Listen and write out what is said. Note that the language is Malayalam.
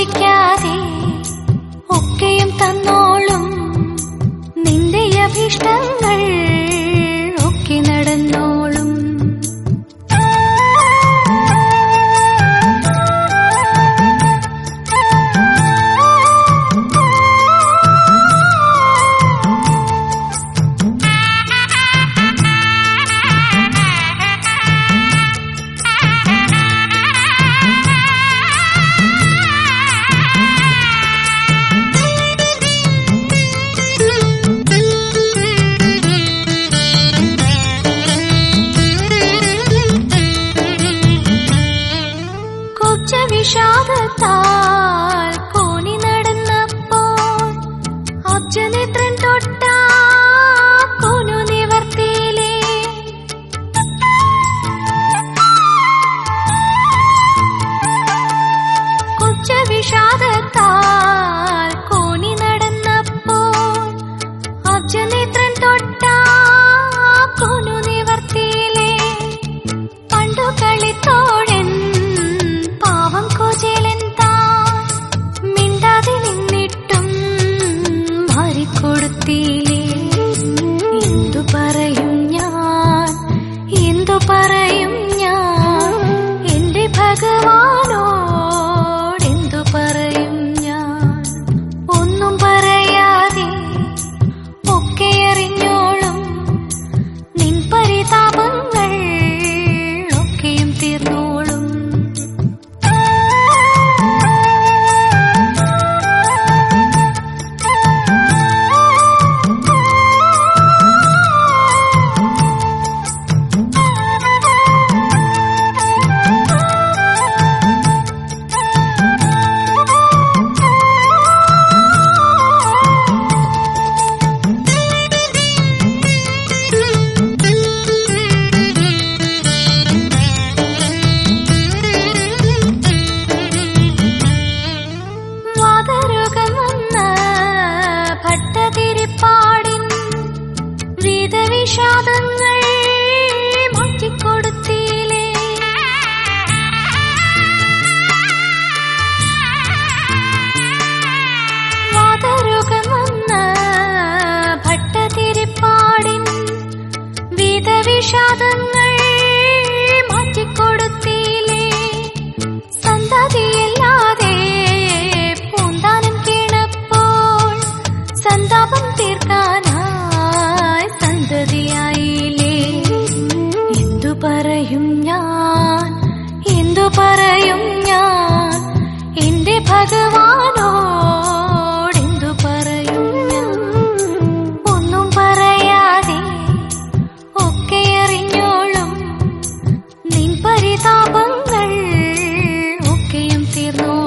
ചോദിക്കാതെ ഒക്കെയും തന്നോളും നിന്റെ അഭിഷ്ടങ്ങൾ ഒക്കെ നടന്നോളും കൊച്ച വിഷാദത്താൽ കോനി നടന്നപ്പോൾ അബ്ജനേത്രൻ തൊട്ട കോനു നിവർത്തിയിലേ കൊച്ച വിഷാദത്താൽ കോനി നടന്നപ്പോൾ അബ്ജനേത്രൻ തൊട്ട കോനു നിവർത്തിയിലേ പണ്ടു കളിത്തോഴൻ പാവം കോചേലൻ താൻ മിണ്ടാതെ നിന്നിട്ടും മാറിക്കൊടുത്തില്ലേ എന്തു പറയും ഞാൻ എന്തു പറയും ഞാൻ എന്റെ ഭഗവാനോട് എന്തു പറയും ഞാൻ ഒന്നും പറയാതെ ഒക്കെ അറിഞ്ഞോളും നിൻ പരിതാപങ്ങൾ ഒക്കെയും തീർന്നോളും വാതരോഗം വന്ന ഭട്ടതിരിപ്പാടിൻ വീതവിഷാദങ്ങൾ മാറ്റിക്കൊടുത്തില്ലേ വാതരോഗം വന്ന ഭട്ടതിരിപ്പാടിൻ വീതവിഷാദങ്ങൾ മാറ്റിക്കൊടുത്തില്ലേ സന്തതിയില്ലാതെ പൂന്താനം കേണപ്പോൾ സന്താപം തീർക്കാനായി സന്തതിയായില്ലേ എന്തു പറയും ഞാൻ എന്തു പറയും ഞാൻ എന്റെ ഭഗവാനോട് എന്തു പറയും ഞാൻ ഒന്നും പറയാതെ ഒക്കെ അറിഞ്ഞോളും നിൻ പരിതാപങ്ങൾ ഒക്കെയും തീർന്നോ